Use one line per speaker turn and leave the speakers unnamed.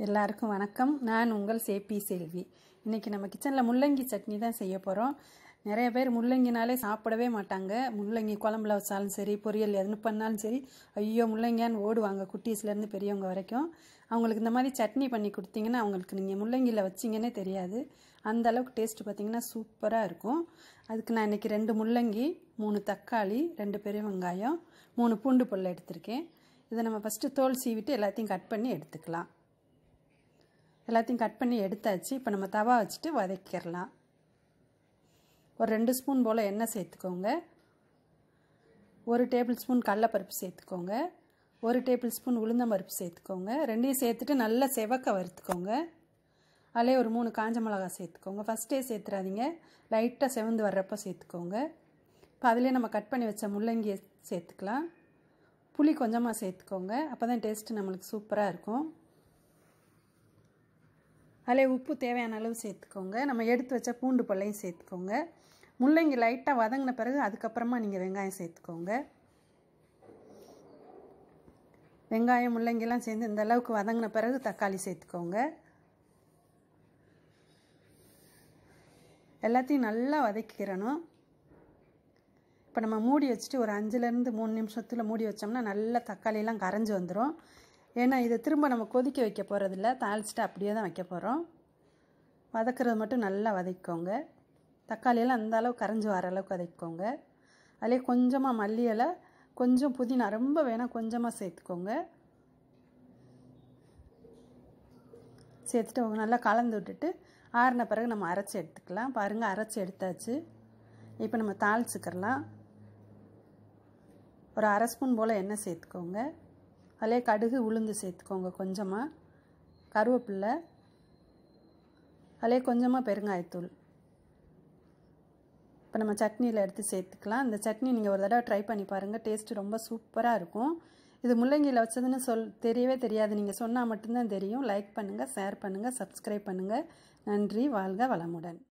எல்லாருக்கும் வணக்கம் நான் உங்கள் சேப்பி செல்வி இன்றைக்கி நம்ம கிச்சனில் முள்ளங்கி சட்னி தான் செய்ய போகிறோம் நிறைய பேர் முள்ளங்கினாலே சாப்பிடவே மாட்டாங்க முள்ளங்கி குழம்புல வச்சாலும் சரி பொரியல் எதுன்னு பண்ணாலும் சரி ஐயோ முள்ளங்கியான்னு ஓடுவாங்க குட்டீஸ்லேருந்து பெரியவங்க வரைக்கும் அவங்களுக்கு இந்த மாதிரி சட்னி பண்ணி கொடுத்தீங்கன்னா அவங்களுக்கு நீங்கள் முள்ளங்கியில் வச்சிங்கன்னே தெரியாது அந்த அளவுக்கு டேஸ்ட் பார்த்தீங்கன்னா சூப்பராக இருக்கும் அதுக்கு நான் இன்றைக்கி ரெண்டு முள்ளங்கி மூணு தக்காளி ரெண்டு பெரிய வெங்காயம் மூணு பூண்டு பொருள் எடுத்திருக்கேன் இதை நம்ம ஃபஸ்ட்டு தோல் சீவிட்டு எல்லாத்தையும் கட் பண்ணி எடுத்துக்கலாம் எல்லாத்தையும் கட் பண்ணி எடுத்தாச்சு இப்போ நம்ம தவா வச்சுட்டு வதக்கிடலாம் ஒரு ரெண்டு ஸ்பூன் போல் எண்ணெய் சேர்த்துக்கோங்க ஒரு டேபிள் ஸ்பூன் கடலப்பருப்பு சேர்த்துக்கோங்க ஒரு டேபிள் ஸ்பூன் உளுந்தம்பருப்பு சேர்த்துக்கோங்க ரெண்டையும் சேர்த்துட்டு நல்லா செவக்க வறுத்துக்கோங்க அதிலே ஒரு மூணு காஞ்ச மிளகா சேர்த்துக்கோங்க ஃபஸ்ட்டே சேர்த்துறாதீங்க லைட்டாக செவந்து வர்றப்போ சேர்த்துக்கோங்க இப்போ அதிலே நம்ம கட் பண்ணி வச்ச முள்ளங்கியை சேர்த்துக்கலாம் புளி கொஞ்சமாக சேர்த்துக்கோங்க அப்போ தான் டேஸ்ட்டு நம்மளுக்கு சூப்பராக இருக்கும் அதில் உப்பு தேவையான அளவு சேர்த்துக்கோங்க நம்ம எடுத்து வச்ச பூண்டு பல்லையும் சேர்த்துக்கோங்க முள்ளங்கி லைட்டாக வதங்கின பிறகு அதுக்கப்புறமா நீங்கள் வெங்காயம் சேர்த்துக்கோங்க வெங்காயம் முள்ளங்கிலாம் சேர்ந்து இந்த அளவுக்கு வதங்கின பிறகு தக்காளி சேர்த்துக்கோங்க எல்லாத்தையும் நல்லா வதக்கிக்கிறணும் இப்போ நம்ம மூடி வச்சுட்டு ஒரு அஞ்சுலேருந்து மூணு நிமிஷத்தில் மூடி வச்சோம்னா நல்லா தக்காளியெல்லாம் கரைஞ்சி வந்துடும் ஏன்னா இதை திரும்ப நம்ம கொதிக்க வைக்க போகிறதில்ல தாளிச்சிட்டு அப்படியே தான் வைக்க போகிறோம் வதக்கிறது மட்டும் நல்லா வதக்கிக்கோங்க தக்காளியெல்லாம் அந்த அளவு கரைஞ்சி வர அளவுக்கு வதக்கிக்கோங்க அதிலே கொஞ்சமாக மல்லி இலை கொஞ்சம் புதினா ரொம்ப வேணால் கொஞ்சமாக சேர்த்துக்கோங்க சேர்த்துட்டு நல்லா கலந்து விட்டுட்டு ஆறின பிறகு நம்ம அரைச்சி எடுத்துக்கலாம் பாருங்கள் அரைச்சி எடுத்தாச்சு இப்போ நம்ம தாளிச்சுக்கிறலாம் ஒரு அரை ஸ்பூன் போல் எண்ணெய் சேர்த்துக்கோங்க அதிலே கடுகு உளுந்து சேர்த்துக்கோங்க கொஞ்சமாக கருவேப்பில்லை அதிலே கொஞ்சமாக பெருங்காயத்தூள் இப்போ நம்ம சட்னியில் எடுத்து சேர்த்துக்கலாம் இந்த சட்னி நீங்கள் ஒரு தடவை ட்ரை பண்ணி பாருங்கள் டேஸ்ட்டு ரொம்ப சூப்பராக இருக்கும் இது முள்ளங்கியில் வச்சதுன்னு சொல் தெரியவே தெரியாது நீங்கள் சொன்னால் மட்டும்தான் தெரியும் லைக் பண்ணுங்கள் ஷேர் பண்ணுங்கள் சப்ஸ்கிரைப் பண்ணுங்கள் நன்றி வாழ்க வளமுடன்